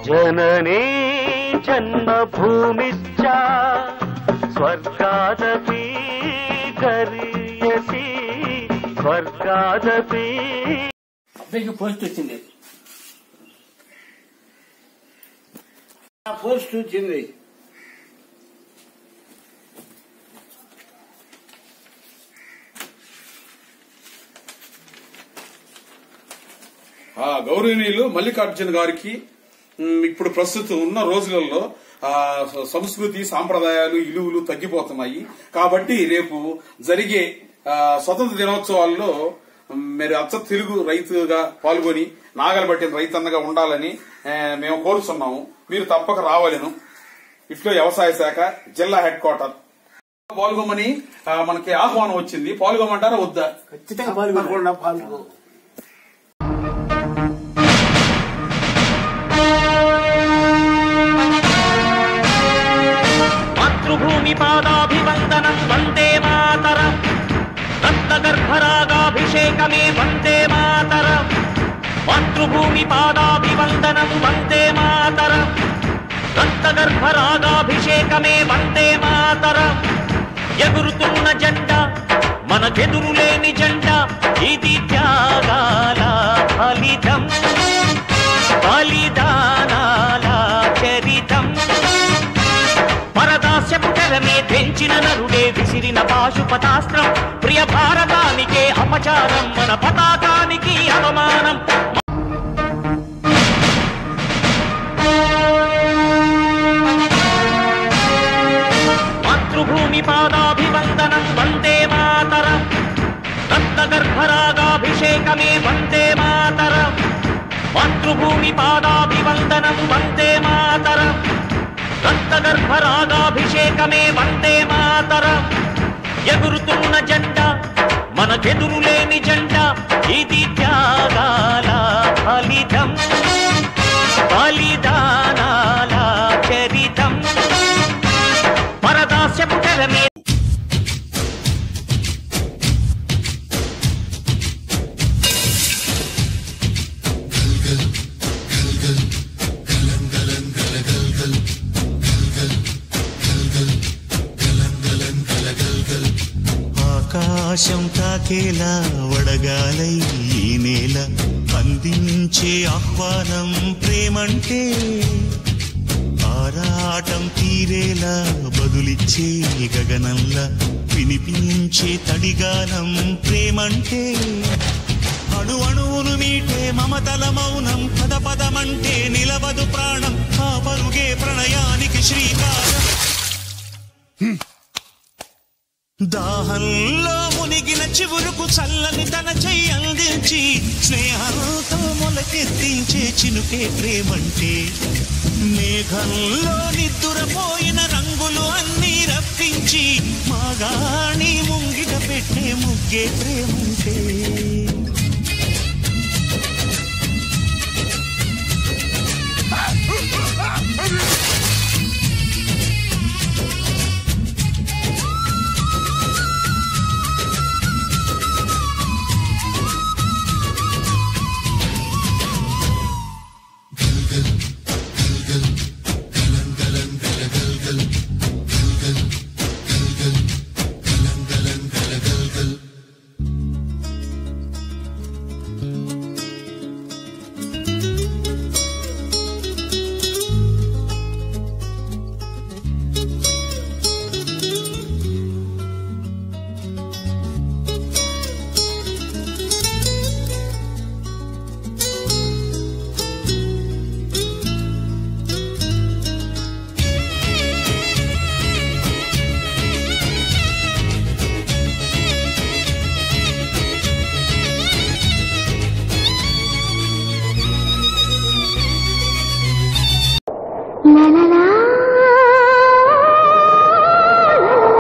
జననీ జన్మభూమిశ్చ స్వర్గాదపి గరీయసి స్వర్గాదపి అబ్బాయికి పోస్ట్ వచ్చింది ఆ పోస్ట్ వచ్చింది ఆ గౌరవనీయులు మల్లికార్జున గారికి మ్, ఇప్పుడు ప్రస్తుతం ఉన్న రోజులలో ఆ స- సంస్కృతి సాంప్రదాయాలు ఇలువలు తగ్గిపోతున్నాయి కాబట్టి రేపు జరిగే ఆ, స్వతంత్ర దినోత్సవాల్లో మ్, మీరు అచ్చ తెలుగు రైతుగా పాల్గొని నాగలు పట్టిన రైతన్నగా ఉండాలని ఆ, మేము కోరుతున్నాము మీరు తప్పక రావాలను ఇట్లో వ్యవసాయ శాఖ జిల్లా హెడ్ క్వార్టర్ పాల్గొమని ఆ, మనకి ఆహ్వానం వచ్చింది పాల్గొమంటారా వద్దా ఖచ్చితంగా పాల్గొనకుండా పాల్గొ మాతృభూమి పాదాభివందనం వందే మాతరం రక్తగర్భరాగాభిషేకమే వందే మాతరం మాతృభూమి పాదాభివందనం వందే మాతరం రక్తగర్భరాగాభిషేకమే వందే మాతరం ఎగురుతున్న జెండ మనకెదురు లేని జెండ ఇది త్యాగాల ఫలితం బలిదానాల చరితం పరదాస్యపు తెరమే తెంచిన నరుడే విసిరిన పాశుపతాస్త్రం ప్రియ భారతానికే అపచారం మన పతాకానికి అవమానం మాతృభూమి పాదాభివందనం వందే మాతరం రక్తగర్భరాగాభిషేకమే వందే మాతరం మాతృభూమి పాదాభివందనం వందే మాతరం రక్తగర్భరాగాభిషేకమే వందే మాతరం ఎగురుతున్న జెండ మనకెదురు లేని జెండ ఇది త్యాగాల ఫలితం బలిదానాల చరితం పరదాస్యపు తెరమే ఆకాశం తాకేలా వడగాలై ఈ నేల అందించే ఆహ్వానం ప్రేమంటే ఆరాటం తీరేలా బదులిచ్చే గగనంలా వినిపించే తడిగానం ప్రేమంటే అణు అణువును మీటే మమతల మౌనం పద పదమంటే నిలవదు ప్రాణం ఆ పరుగే ప్రణయానికి శ్రీకారం దాహంలో మునిగిన చివురుకు చల్లని తన చెయ్యి అందించి స్నేహంతో మొలకెత్తించే చినుకే ప్రేమంటే మేఘంలో నిద్దురపోయిన రంగులు అన్నీ రప్పించి మాగాణి ముంగిట పెట్టే ముగ్గే ప్రేమంటే la la